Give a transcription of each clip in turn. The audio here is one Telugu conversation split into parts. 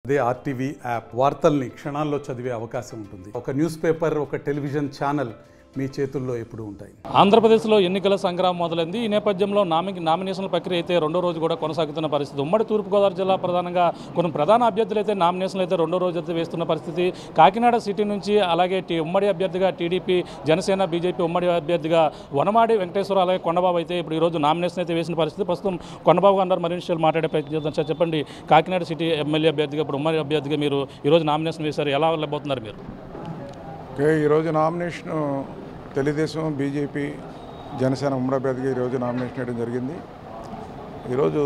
అదే ఆర్టీవీ యాప్ వార్తల్ని క్షణాల్లో చదివే అవకాశం ఉంటుంది ఒక న్యూస్ పేపర్ ఒక టెలివిజన్ ఛానల్ మీ చేతుల్లో ఎప్పుడూ ఉంటాయి ఆంధ్రప్రదేశ్లో ఎన్నికల సంగ్రామం మొదలైంది ఈ నేపథ్యంలో నామి నామినేషన్ల ప్రక్రియ అయితే రెండో రోజు కూడా కొనసాగుతున్న పరిస్థితి ఉమ్మడి తూర్పుగోదావరి జిల్లా ప్రధానంగా కొన్ని ప్రధాన అభ్యర్థులు అయితే నామినేషన్లు అయితే రెండో రోజు అయితే వేస్తున్న పరిస్థితి కాకినాడ సిటీ నుంచి అలాగే టీ ఉమ్మడి అభ్యర్థిగా టీడీపీ జనసేన బీజేపీ ఉమ్మడి అభ్యర్థిగా వనమాడి వెంకటేశ్వర అలాగే కొండబాబు అయితే ఇప్పుడు ఈ రోజు నామినేషన్ అయితే వేసిన పరిస్థితి ప్రస్తుతం కొండబాబు గారు మరిన్ని విషయాలు మాట్లాడే ప్రయత్నం చేద్దాం సార్ చెప్పండి కాకినాడ సిటీ ఎమ్మెల్యే అభ్యర్థిగా ఇప్పుడు ఉమ్మడి అభ్యర్థిగా మీరు ఈరోజు నామినేషన్ వేశారు ఎలా వెళ్ళబోతున్నారు మీరు ఓకే ఈరోజు నామినేషన్ తెలుగుదేశం బీజేపీ జనసేన ఉమ్మడి అభ్యర్థిగా ఈరోజు నామినేషన్ వేయడం జరిగింది ఈరోజు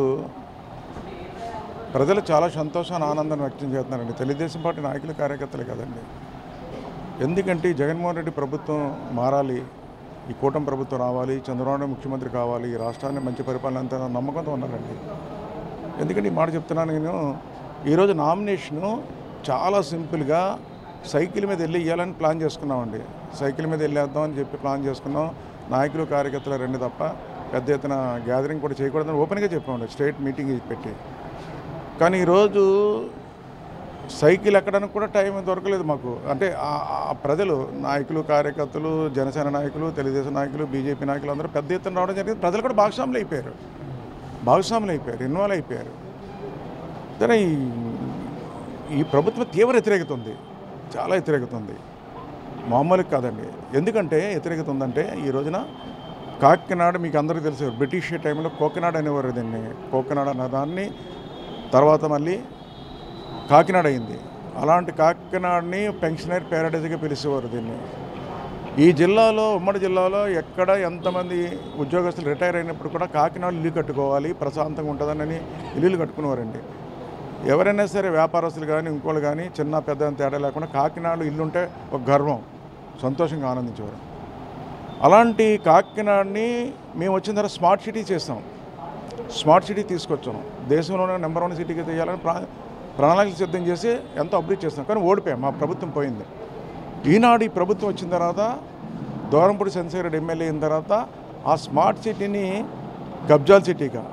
ప్రజలు చాలా సంతోషాన్ని ఆనందాన్ని వ్యక్తం చేస్తున్నారండి తెలుగుదేశం పార్టీ నాయకులు కార్యకర్తలే కదండి ఎందుకంటే ఈ జగన్మోహన్ రెడ్డి ప్రభుత్వం మారాలి ఈ కూటమి ప్రభుత్వం రావాలి చంద్రబాబు నాయుడు ముఖ్యమంత్రి కావాలి ఈ రాష్ట్రాన్ని మంచి పరిపాలన అంతా నమ్మకంతో ఉన్నారండి ఎందుకంటే ఈ మాట చెప్తున్నాను నేను ఈరోజు నామినేషను చాలా సింపుల్గా సైకిల్ మీద వెళ్ళి ఇవ్వాలని ప్లాన్ చేసుకున్నామండి సైకిల్ మీద వెళ్ళేద్దాం అని చెప్పి ప్లాన్ చేసుకున్నాం నాయకులు కార్యకర్తలు రెండు తప్ప పెద్ద ఎత్తున గ్యాదరింగ్ కూడా చేయకూడదని ఓపెన్గా చెప్పామండి స్టేట్ మీటింగ్ పెట్టి కానీ ఈరోజు సైకిల్ ఎక్కడానికి కూడా టైం దొరకలేదు మాకు అంటే ఆ- ఆ ప్రజలు నాయకులు కార్యకర్తలు జనసేన నాయకులు తెలుగుదేశం నాయకులు బీజేపీ నాయకులు అందరూ పెద్ద ఎత్తున రావడం జరిగింది ప్రజలు కూడా భాగస్వాములు అయిపోయారు భాగస్వాములు అయిపోయారు ఇన్వాల్వ్ అయిపోయారు కానీ ఈ- ఈ ప్రభుత్వం తీవ్ర వ్యతిరేకత ఉంది చాలా వ్యతిరేకత ఉంది మామూలుగా కాదండి ఎందుకంటే వ్యతిరేకత ఉందంటే ఈ రోజున కాకినాడ మీకు అందరికీ తెలుసు బ్రిటిష్ టైంలో కోకినాడ అనేవారు దీన్ని కోకినాడ అన్న దాన్ని తర్వాత మళ్ళీ కాకినాడ అయింది అలాంటి కాకినాడని పెన్షనర్ ప్యారడైజ్గా పిలిచేవారు దీన్ని ఈ జిల్లాలో ఉమ్మడి జిల్లాలో ఎక్కడ ఎంతమంది ఉద్యోగస్తులు రిటైర్ అయినప్పుడు కూడా కాకినాడ ఇల్లు కట్టుకోవాలి ప్రశాంతంగా ఉంటుందని ఇల్లులు కట్టుకునేవారండి ఎవరైనా సరే వ్యాపారస్తులు కానీ ఇంకోళ్ళు కానీ చిన్న పెద్ద అని తేడా లేకుండా కాకినాడలో ఇల్లు ఉంటే ఒక గర్వం సంతోషంగా ఆనందించేవారు అలాంటి కాకినాడని మేము వచ్చిన తర్వాత స్మార్ట్ సిటీ చేస్తాం స్మార్ట్ సిటీ తీసుకొచ్చాం దేశంలోనే నెంబర్ వన్ సిటీకి తీయాలని ప్రా ప్రణాళికలు సిద్ధం చేసి ఎంతో అభివృద్ధి చేస్తాం కానీ ఓడిపోయాం మా ప్రభుత్వం పోయింది ఈనాడు ఈ ప్రభుత్వం వచ్చిన తర్వాత దూరంపూడి చంద్రశేఖర్ రెడ్డి ఎమ్మెల్యే అయిన తర్వాత ఆ స్మార్ట్ సిటీని గబ్జాల్ సిటీగా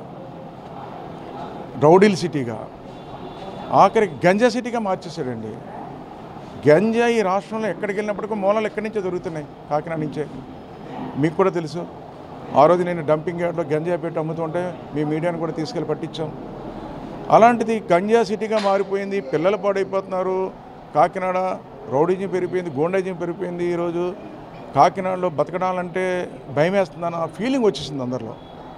రౌడీల్ సిటీగా ఆఖరికి గంజా సిటీగా మార్చేశాడండి గంజా ఈ రాష్ట్రంలో ఎక్కడికి వెళ్ళినప్పటికీ మూలాలు ఎక్కడి నుంచో దొరుకుతున్నాయి కాకినాడ నుంచే మీకు కూడా తెలుసు ఆ రోజు నేను డంపింగ్ యార్డ్లో గంజా పెట్టి అమ్ముతుంటే మీ మీడియాను కూడా తీసుకెళ్ళి పట్టించాం అలాంటిది గంజా సిటీగా మారిపోయింది పిల్లలు పాడైపోతున్నారు కాకినాడ రౌడీజం పెరిగిపోయింది గోండాజం పెరిగిపోయింది ఈరోజు కాకినాడలో బతకడాలంటే భయం వేస్తుందన్న ఫీలింగ్ వచ్చేసింది అందరిలో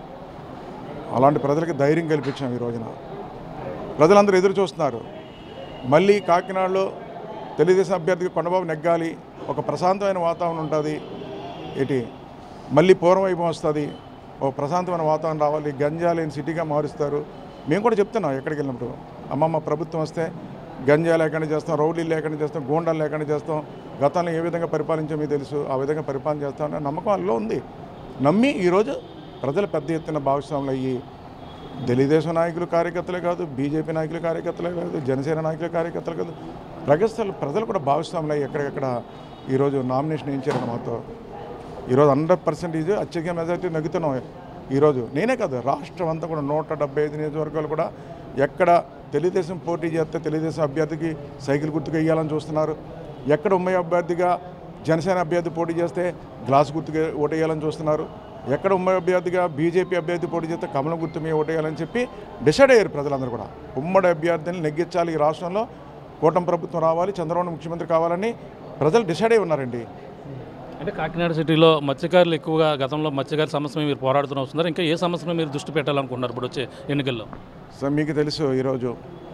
అలాంటి ప్రజలకి ధైర్యం కల్పించాం ఈ రోజున ప్రజలందరూ ఎదురు చూస్తున్నారు మళ్ళీ కాకినాడలో తెలుగుదేశం అభ్యర్థికి కొండబాబు నెగ్గాలి ఒక ప్రశాంతమైన వాతావరణం ఉంటుంది ఏంటి మళ్ళీ పూర్వం వైభవం వస్తుంది ఒక ప్రశాంతమైన వాతావరణం రావాలి గంజా లేని సిటీగా మారుస్తారు మేము కూడా చెప్తున్నాం ఎక్కడికి వెళ్ళినప్పుడు అమ్మమ్మ ప్రభుత్వం వస్తే గంజా లేకుండా చేస్తాం రౌడీలు లేకుండా చేస్తాం గోండాలు లేకుండా చేస్తాం గతంలో ఏ విధంగా పరిపాలించో మీకు తెలుసు ఆ విధంగా పరిపాలన చేస్తాం అనే నమ్మకం అందులో ఉంది నమ్మి ఈరోజు ప్రజలు పెద్ద ఎత్తున భాగస్వాములు అయ్యి తెలుగుదేశం నాయకులు కార్యకర్తలే కాదు బీజేపీ నాయకులు కార్యకర్తలే కాదు జనసేన నాయకుల కార్యకర్తలు కాదు ప్రగస్తులు ప్రజలు కూడా భాగస్వాములు అయ్యి ఎక్కడెక్కడ ఈరోజు నామినేషన్ వేయించారు మాతో ఈరోజు హండ్రెడ్ పర్సెంటేజ్ అత్యధిక మెజార్టీ నగ్గుతున్నాం ఈరోజు నేనే కాదు రాష్ట్రం అంతా కూడా నూట డెబ్బై ఐదు నియోజకవర్గాలు కూడా ఎక్కడ తెలుగుదేశం పోటీ చేస్తే తెలుగుదేశం అభ్యర్థికి సైకిల్ గుర్తుకు వేయాలని చూస్తున్నారు ఎక్కడ ఉమ్మడి అభ్యర్థిగా జనసేన అభ్యర్థి పోటీ చేస్తే గ్లాస్ గుర్తుగా ఓటేయాలని చూస్తున్నారు ఎక్కడ ఉమ్మడి అభ్యర్థిగా బీజేపీ అభ్యర్థి పోటీ చేస్తే కమలం గుర్తు మీద ఓటేయాలని చెప్పి డిసైడ్ అయ్యారు ప్రజలందరూ కూడా ఉమ్మడి అభ్యర్థిని నెగ్గించాలి ఈ రాష్ట్రంలో కూటమి ప్రభుత్వం రావాలి చంద్రబాబు ముఖ్యమంత్రి కావాలని ప్రజలు డిసైడ్ అయి ఉన్నారండి అంటే కాకినాడ సిటీలో మత్స్యకారులు ఎక్కువగా గతంలో మత్స్యకారుల సమస్య మీద మీరు పోరాడుతూ వస్తున్నారు ఇంకా ఏ సమస్యను మీరు దృష్టి పెట్టాలనుకుంటున్నారు ఇప్పుడు వచ్చే ఎన్నికల్లో సో మీకు తెలుసు ఈరోజు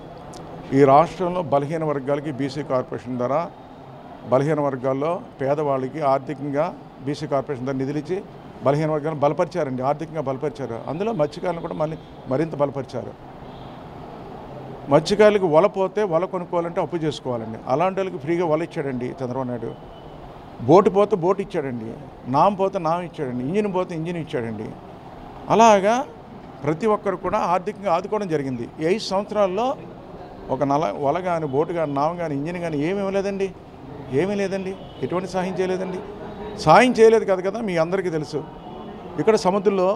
ఈ రాష్ట్రంలో బలహీన వర్గాలకి బీసీ కార్పొరేషన్ ద్వారా బలహీన వర్గాల్లో పేదవాళ్ళకి ఆర్థికంగా బీసీ కార్పొరేషన్ ద్వారా నిధులు ఇచ్చి బలహీన వర్గాలను బలపరిచారండి ఆర్థికంగా బలపరిచారు అందులో మత్స్యకారులను కూడా మళ్ళీ మరింత బలపరిచారు మత్స్యకారులకు వల పోతే వల కొనుక్కోవాలంటే అప్పు చేసుకోవాలండి అలాంటి వాళ్ళకి ఫ్రీగా వల ఇచ్చాడండి చంద్రబాబు నాయుడు బోటు పోతే బోటు ఇచ్చాడండి నామ్ పోతే నామ్ ఇచ్చాడండి ఇంజిన్ పోతే ఇంజిన్ ఇచ్చాడండి అలాగా ప్రతి ఒక్కరు కూడా ఆర్థికంగా ఆదుకోవడం జరిగింది ఈ ఐదు సంవత్సరాల్లో ఒక నల వల కానీ బోటు కానీ నామ కానీ ఇంజిన్ కానీ ఏమీ ఇవ్వలేదండి ఏమీ లేదండి ఎటువంటి సహాయం చేయలేదండి సాయం చేయలేదు కదా కదా మీ అందరికీ తెలుసు ఇక్కడ సముద్రంలో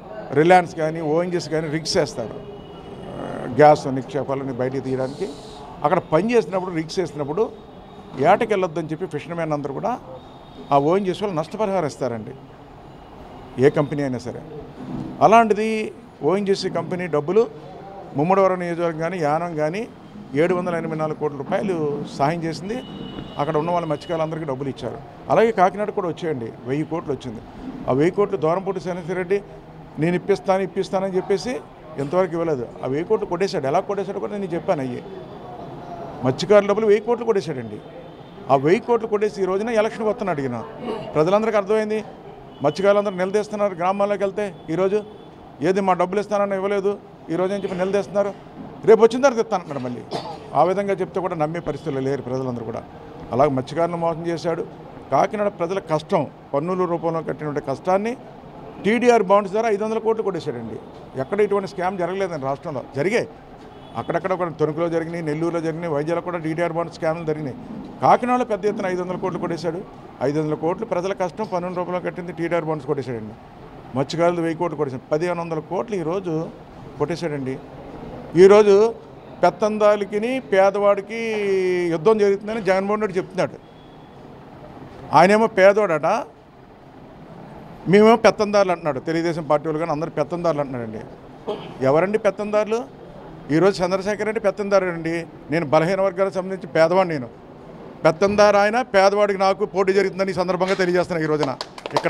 రిలయన్స్ కానీ ఓఎన్జీస్ కానీ రిగ్స్ వేస్తారు ఆ, గ్యాస్ నిక్షేపాలని బయటికి తీయడానికి అక్కడ పని చేసినప్పుడు రిక్స్ చేసినప్పుడు ఏటకి వెళ్ళొద్దని చెప్పి ఫిషర్మెన్ అందరూ కూడా ఆ ఓన్ చేసే వాళ్ళు నష్టపరిహారం ఇస్తారండి ఏ కంపెనీ అయినా సరే అలాంటిది ఓఎన్జీసీ కంపెనీ డబ్బులు ముమ్మడివరం నియోజకవర్గం కానీ యానం కానీ ఏడు వందల ఎనభై నాలుగు కోట్ల రూపాయలు సహాయం చేసింది అక్కడ ఉన్న వాళ్ళ మత్స్యకారులందరికీ డబ్బులు ఇచ్చారు అలాగే కాకినాడ కూడా వచ్చేయండి వెయ్యి కోట్లు వచ్చింది ఆ వెయ్యి కోట్లు దూరంపూటి రెడ్డి నేను ఇప్పిస్తాను ఇప్పిస్తానని చెప్పేసి ఎంతవరకు ఇవ్వలేదు ఆ వెయ్యి కోట్లు కొట్టేశాడు ఎలా కొట్టేశాడు కూడా నేను చెప్పాను అయ్యి మత్స్యకారుల డబ్బులు వెయ్యి కోట్లు కొట్టేశాడండి ఆ వెయ్యి కోట్లు కొట్టేసి ఈ రోజున ఎలక్షన్ వస్తున్నా అడిగిన ప్రజలందరికీ అర్థమైంది మత్స్యకారులందరూ నిలదీస్తున్నారు గ్రామాల్లోకి వెళ్తే ఈరోజు ఏది మా డబ్బులు ఇస్తానని ఇవ్వలేదు ఈ రోజు అని చెప్పి నిలదీస్తున్నారు రేపు వచ్చిన తర్వాత ఇస్తానంటారు మళ్ళీ ఆ విధంగా చెప్తే కూడా నమ్మే పరిస్థితులు లేరు ప్రజలందరూ కూడా అలాగే మత్స్యకారులను మోసం చేశాడు కాకినాడ ప్రజల కష్టం పన్నుల రూపంలో కట్టినటువంటి కష్టాన్ని టీడీఆర్ బాండ్స్ ద్వారా ఐదు వందల కోట్లు కొట్టేశాడండి ఎక్కడ ఇటువంటి స్కామ్ జరగలేదండి రాష్ట్రంలో జరిగాయి అక్కడక్కడ ఒక తణుకులో జరిగినాయి నెల్లూరులో జరిగినాయి వైద్యాలో కూడా డీడీఆర్ బాండ్ స్కామ్లు జరిగినాయి కాకినాడలో పెద్ద ఎత్తున ఐదు వందల కోట్లు కొట్టేశాడు ఐదు వందల కోట్లు ప్రజల కష్టం పన్నెండు రూపాయలు కట్టింది టీడీఆర్ బాండ్స్ కొట్టేశాడండి మత్స్యకారులు వెయ్యి కోట్లు కొట్టేశాడు పదిహేను వందల కోట్లు ఈరోజు కొట్టేశాడండి ఈరోజు పెత్తందాలికి పేదవాడికి యుద్ధం జరుగుతుందని జగన్మోహన్ రెడ్డి చెప్తున్నాడు ఆయనేమో పేదవాడట మేమేమో పెత్తందారులు అంటున్నాడు తెలుగుదేశం పార్టీ వాళ్ళు కానీ అందరూ పెత్తందారులు అంటున్నాడండి ఎవరండి పెత్తందారులు ఈరోజు చంద్రశేఖర్ రెడ్డి పెత్తందారు అండి నేను బలహీన వర్గాలకు సంబంధించి పేదవాడిని నేను పెత్తందారు ఆయన పేదవాడికి నాకు పోటీ జరుగుతుందని ఈ సందర్భంగా తెలియజేస్తున్నాను ఈ రోజున ఇక్కడ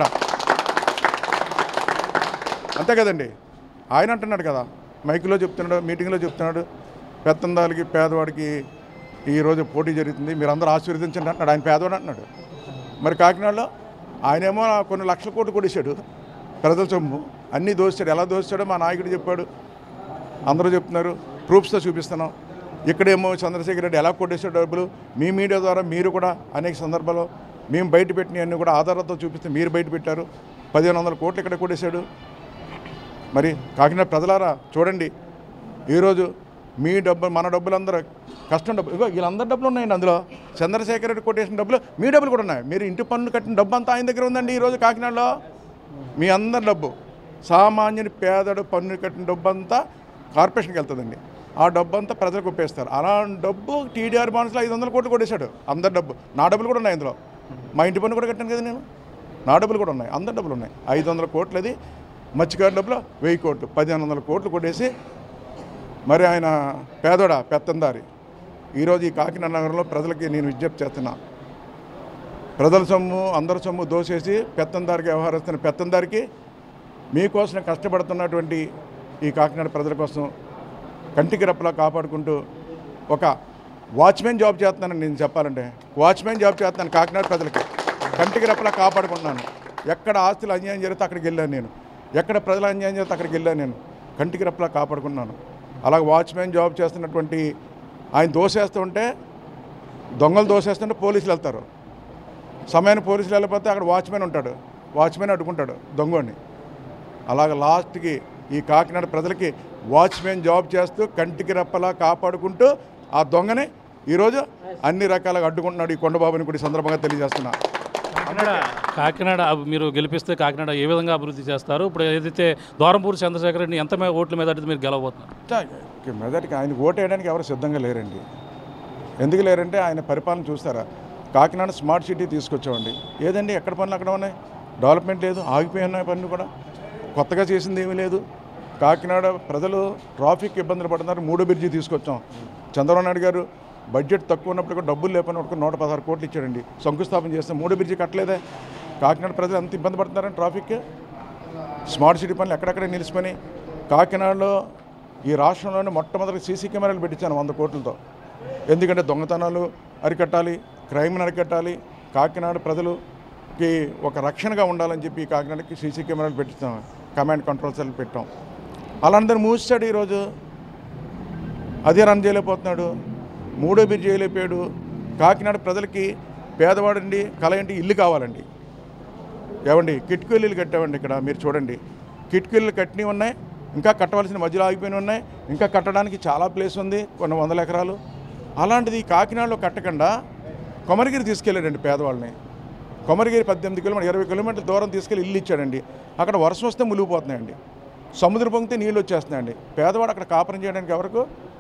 అంతే కదండి ఆయన అంటున్నాడు కదా మైకులో చెప్తున్నాడు మీటింగ్లో చెప్తున్నాడు పెత్తందాలకి పేదవాడికి ఈరోజు పోటీ జరుగుతుంది మీరు అందరూ ఆశీర్వదించండి అంటున్నాడు ఆయన పేదవాడు అంటున్నాడు మరి కాకినాడలో ఆయనేమో కొన్ని లక్షల కోట్లు కొట్టేశాడు ప్రజల సొమ్ము అన్నీ దోస్తాడు ఎలా దోస్తాడో మా నాయకుడు చెప్పాడు అందరూ చెప్తున్నారు ప్రూఫ్స్తో చూపిస్తున్నాం ఇక్కడేమో చంద్రశేఖర్ రెడ్డి ఎలా కొట్టేశాడు డబ్బులు మీ మీడియా ద్వారా మీరు కూడా అనేక సందర్భాల్లో మేము బయట పెట్టినవన్నీ కూడా ఆధారాలతో చూపిస్తే మీరు బయట పెట్టారు పదిహేను వందల కోట్లు ఇక్కడ కొట్టేశాడు మరి కాకినాడ ప్రజలారా చూడండి ఈరోజు మీ డబ్బు మన డబ్బులు అందరూ కష్టం డబ్బు ఇగో వీళ్ళందరి డబ్బులు ఉన్నాయండి అందులో చంద్రశేఖర్ రెడ్డి కొట్టేసిన డబ్బులు మీ డబ్బులు కూడా ఉన్నాయి మీరు ఇంటి పన్ను కట్టిన డబ్బు అంతా ఆయన దగ్గర ఉందండి ఈరోజు కాకినాడలో మీ అందరి డబ్బు సామాన్యుని పేదడు పన్ను కట్టిన డబ్బు అంతా కార్పొరేషన్కి వెళ్తుందండి ఆ డబ్బు అంతా ప్రజలకు ఒప్పేస్తారు అలా డబ్బు టీడీఆర్ బాండ్స్లో ఐదు వందల కోట్లు కొట్టేశాడు అందరి డబ్బు నా డబ్బులు కూడా ఉన్నాయి అందులో మా ఇంటి పన్ను కూడా కట్టాను కదా నేను నా డబ్బులు కూడా ఉన్నాయి అందరి డబ్బులు ఉన్నాయి ఐదు వందల కోట్లు అది మత్స్యకారు డబ్బులు వెయ్యి కోట్లు పదిహేను వందల కోట్లు కొట్టేసి మరి ఆయన పేదోడా పెత్తందారి ఈరోజు ఈ కాకినాడ నగరంలో ప్రజలకి నేను విజ్ఞప్తి చేస్తున్నా ప్రజల సొమ్ము అందరి సొమ్ము దోసేసి పెత్తందారికి వ్యవహరిస్తున్న పెత్తందారికి మీకోసం కష్టపడుతున్నటువంటి ఈ కాకినాడ ప్రజల కోసం కంటికి రెప్పలా కాపాడుకుంటూ ఒక వాచ్మెన్ జాబ్ చేస్తున్నాను నేను చెప్పాలంటే వాచ్మెన్ జాబ్ చేస్తున్నాను కాకినాడ ప్రజలకి కంటికి రెప్పలా కాపాడుకుంటున్నాను ఎక్కడ ఆస్తులు అన్యాయం జరిగితే అక్కడికి వెళ్ళాను నేను ఎక్కడ ప్రజల అన్యాయం జరిగితే అక్కడికి వెళ్ళాను నేను కంటికి రెప్పలా కాపాడుకున్నాను అలాగే వాచ్మెన్ జాబ్ చేస్తున్నటువంటి ఆయన దోసేస్తుంటే దొంగలు దోసేస్తుంటే పోలీసులు వెళ్తారు సమయాన్ని పోలీసులు వెళ్ళిపోతే అక్కడ వాచ్మెన్ ఉంటాడు వాచ్మెన్ అడ్డుకుంటాడు దొంగని అలాగ లాస్ట్కి ఈ కాకినాడ ప్రజలకి వాచ్మెన్ జాబ్ చేస్తూ కంటికి రెప్పలా కాపాడుకుంటూ ఆ దొంగని ఈరోజు అన్ని రకాలుగా అడ్డుకుంటున్నాడు ఈ కొండబాబుని కూడా ఈ సందర్భంగా తెలియజేస్తున్నా కాకినాడ అబ్- మీరు గెలిపిస్తే కాకినాడ ఏ విధంగా అభివృద్ధి చేస్తారు ఇప్పుడు ఏదైతే ద్వారంపూర్ చంద్రశేఖర్ రెడ్డిని ఎంత మే- ఓట్ల మీద అడిగితే మీరు గెలవబోతున్నారు చా- మెదటికి ఆయన ఓటేయడానికి ఎవరు సిద్ధంగా లేరండి ఎందుకు లేరంటే ఆయన పరిపాలన చూస్తారా కాకినాడ స్మార్ట్ సిటీ తీసుకొచ్చామండి ఏదండి ఎక్కడ పనులు అక్కడ ఉన్నాయి డెవలప్మెంట్ లేదు ఆగిపోయి ఉన్నాయి పనులు కూడా కొత్తగా చేసింది ఏమీ లేదు కాకినాడ ప్రజలు ట్రాఫిక్ ఇబ్బందులు పడుతున్నారు మూడో బ్రిడ్జి తీసుకొచ్చాం చంద్రబాబు నాయుడు గారు బడ్జెట్ తక్కువ ఉన్నప్పుడు కూడా డబ్బులు లేకపోయినప్పుడు నూట పదహారు కోట్లు ఇచ్చాడండి శంకుస్థాపన చేస్తే మూడో బ్రిడ్జి కట్టలేదే కాకినాడ ప్రజలు ఎంత ఇబ్బంది పడుతున్నారని ట్రాఫిక్ స్మార్ట్ సిటీ పనులు ఎక్కడెక్కడ నిలిచిపోయి కాకినాడలో ఈ రాష్ట్రంలోనే మొట్టమొదటి సీసీ కెమెరాలు పెట్టించాను వంద కోట్లతో ఎందుకంటే దొంగతనాలు అరికట్టాలి క్రైమ్ని అరికట్టాలి కాకినాడ ప్రజలుకి ఒక రక్షణగా ఉండాలని చెప్పి కాకినాడకి సీసీ కెమెరాలు పెట్టించాం కమాండ్ కంట్రోల్ సెల్ పెట్టాం అలాందరూ మూసాడు ఈరోజు అదే రన్ చేయలేకపోతున్నాడు మూడో బిర్ చేయలేకపోయాడు కాకినాడ ప్రజలకి పేదవాడండి కల ఏంటి ఇల్లు కావాలండి ఏమండి కిటికీలు కట్టామండి ఇక్కడ మీరు చూడండి కిటికీలు కట్టినవి ఉన్నాయి ఇంకా కట్టవలసిన మధ్యలో ఆగిపోయినవి ఉన్నాయి ఇంకా కట్టడానికి చాలా ప్లేస్ ఉంది కొన్ని వందల ఎకరాలు అలాంటిది ఈ కాకినాడలో కట్టకుండా కొమరగిరి తీసుకెళ్ళాడండి పేదవాళ్ళని కొమరగిరి పద్దెనిమిది కిలోమీటర్ ఇరవై కిలోమీటర్ల దూరం తీసుకెళ్ళి ఇల్లు ఇచ్చాడండి అక్కడ వర్షం వస్తే మునిగిపోతున్నాయండి సముద్ర పొంగితే నీళ్ళు వచ్చేస్తున్నాయండి పేదవాడు అక్కడ కాపురం చేయడానికి ఎవరికి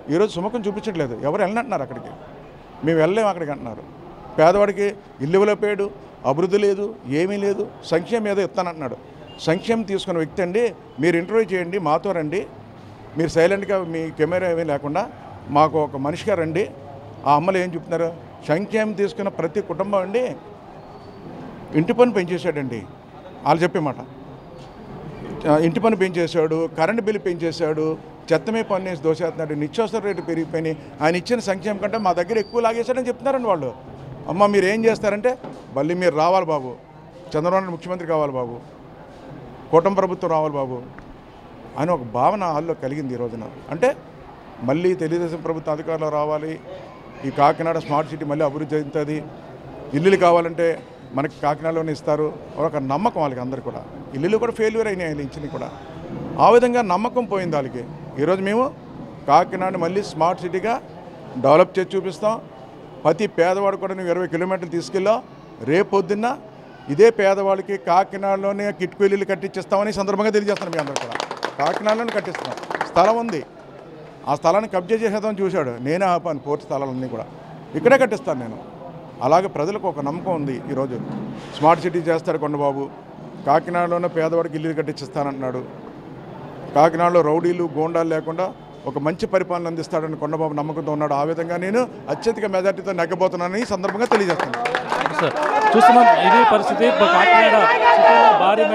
ఈరోజు సుముఖం చూపించట్లేదు ఎవరు వెళ్ళనంటున్నారు అక్కడికి మేము వెళ్ళలేము అక్కడికి అంటున్నారు పేదవాడికి ఇల్లు ఇవ్వలేపాడు అభివృద్ధి లేదు ఏమీ లేదు సంక్షేమం ఏదో ఇస్తానంటున్నాడు సంక్షేమం తీసుకున్న వ్యక్తి అండి మీరు ఇంటర్వ్యూ చేయండి మాతో రండి మీరు సైలెంట్గా మీ కెమెరా ఏమీ లేకుండా మాకు ఒక మనిషిగా రండి ఆ అమ్మలు ఏం చెప్తున్నారు సంక్షేమం తీసుకున్న ప్రతి కుటుంబం అండి ఇంటి పన్ను పెంచేశాడండి వాళ్ళు చెప్పే మాట ఆ, ఇంటి పన్ను పెంచేశాడు కరెంటు బిల్లు పెంచేశాడు చెత్తమే పన్ను వేసి దోసేస్తున్నాడు నిత్యావసర రేటు పెరిగిపోయినాయి ఆయన ఇచ్చిన సంక్షేమం కంటే మా దగ్గర ఎక్కువ లాగేశాడని చెప్తున్నారండి వాళ్ళు అమ్మ మీరు ఏం చేస్తారంటే మళ్ళీ మీరు రావాలి బాబు చంద్రబాబు నాయుడు ముఖ్యమంత్రి కావాలి బాబు కూటమి ప్రభుత్వం రావాలి బాబు అని ఒక భావన వాళ్ళలో కలిగింది ఈ రోజున అంటే మళ్ళీ తెలుగుదేశం ప్రభుత్వం అధికారంలో రావాలి ఈ కాకినాడ స్మార్ట్ సిటీ మళ్ళీ అభివృద్ధి చెందుతుంది ఇల్లులు కావాలంటే మనకి కాకినాడలోనే ఇస్తారు ఒక నమ్మకం వాళ్ళకి అందరు కూడా ఇల్లులు కూడా ఫెయిల్యూర్ అయినాయి ఆయన ఇచ్చినవి కూడా ఆ విధంగా నమ్మకం పోయింది వాళ్ళకి ఈరోజు మేము కాకినాడ మళ్ళీ స్మార్ట్ సిటీగా డెవలప్ చేసి చూపిస్తాం ప్రతి పేదవాడు కూడా నువ్వు ఇరవై కిలోమీటర్లు తీసుకెళ్ళావు రేపొద్దున్న ఇదే పేదవాళ్ళకి కాకినాడలోనే కిట్కు ఇల్లులు కట్టించేస్తామని ఈ సందర్భంగా తెలియజేస్తాను మీ అందరూ కూడా కాకినాడలోనే కట్టిస్తున్నాం స్థలం ఉంది ఆ స్థలాన్ని కబ్జా చేసేద్దామని చూశాడు నేనే ఆపాను పూర్తి స్థలాలన్నీ కూడా ఇక్కడే కట్టిస్తాను నేను అలాగే ప్రజలకు ఒక నమ్మకం ఉంది ఈరోజు స్మార్ట్ సిటీ చేస్తాడు కొండబాబు కాకినాడలోనే పేదవాడికి ఇల్లు కట్టించిస్తానంటున్నాడు కాకినాడలో రౌడీలు గోండాలు లేకుండా ఒక మంచి పరిపాలన అందిస్తాడని కొండబాబు నమ్మకంతో ఉన్నాడు ఆ విధంగా నేను అత్యధిక మెజార్టీతో నెగ్గబోతున్నానని ఈ సందర్భంగా తెలియజేస్తాను సార్ చూస్తున్నాం ఇది పరిస్థితి ఇప్పుడు కాకినాడ సిటీలో భారీ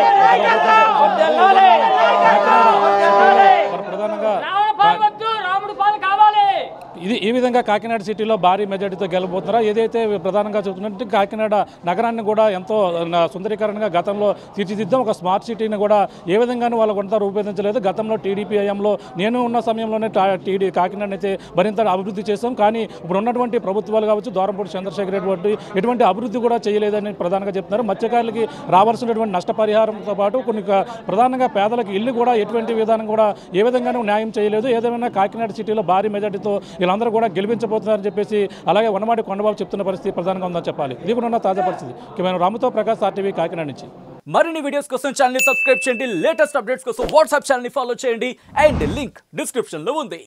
మెజారిటీ ప్రధానంగా రావణ పాలవద్దు రాముడు పాలు కావాలి ఇది ఈ విధంగా కాకినాడ సిటీలో భారీ మెజార్టీతో గెలబోతున్నారా ఏదైతే ప్రధానంగా చెబుతున్నట్టు కాకినాడ నగరాన్ని కూడా ఎంతో నా సుందరీకరణగా గతంలో తీర్చిదిద్దాం ఒక స్మార్ట్ సిటీని కూడా ఏ విధంగానూ వాళ్ళు కొంత రూపొందించలేదు గతంలో టీడీపీ హయాంలో నేను ఉన్న సమయంలోనే టా- టీడీ కాకినాడ అయితే మరింత అభివృద్ధి చేస్తాం కానీ ఇప్పుడు ఉన్నటువంటి ప్రభుత్వాలు కావచ్చు దూరంపూడి చంద్రశేఖర్ రెడ్డి వంటి ఎటువంటి అభివృద్ధి కూడా చేయలేదని ప్రధానంగా చెప్తున్నారు మత్స్యకారులకి రావాల్సినటువంటి నష్టపరిహారంతో పాటు కొన్ని క- ప్రధానంగా పేదలకు ఇల్లు కూడా ఎటువంటి విధానం కూడా ఏ విధంగానూ న్యాయం చేయలేదు ఏదేమైనా కాకినాడ సిటీలో భారీ మెజార్టీతో వీళ్ళందరూ కూడా గెలిపించబోతున్నారని చెప్పేసి అలాగే వనమాడి కొండబాబు చెప్తున్న పరిస్థితి ప్రధానంగా ఉందని చెప్పాలి ఇది కూడా ఉన్న తాజా పరిస్థితి ఇక మేము రాముతో ప్రకాష్ ఆర్టీవీ కాకినాడ నుంచి మరిన్ని వీడియోస్ కోసం ఛానల్ ని సబ్స్క్రైబ్ చేయండి లేటెస్ట్ అప్డేట్స్ కోసం వాట్సాప్ ఛానల్ ని ఫాలో చేయండి అండ్ లింక్ డిస్క్రిప్షన్ లో ఉంది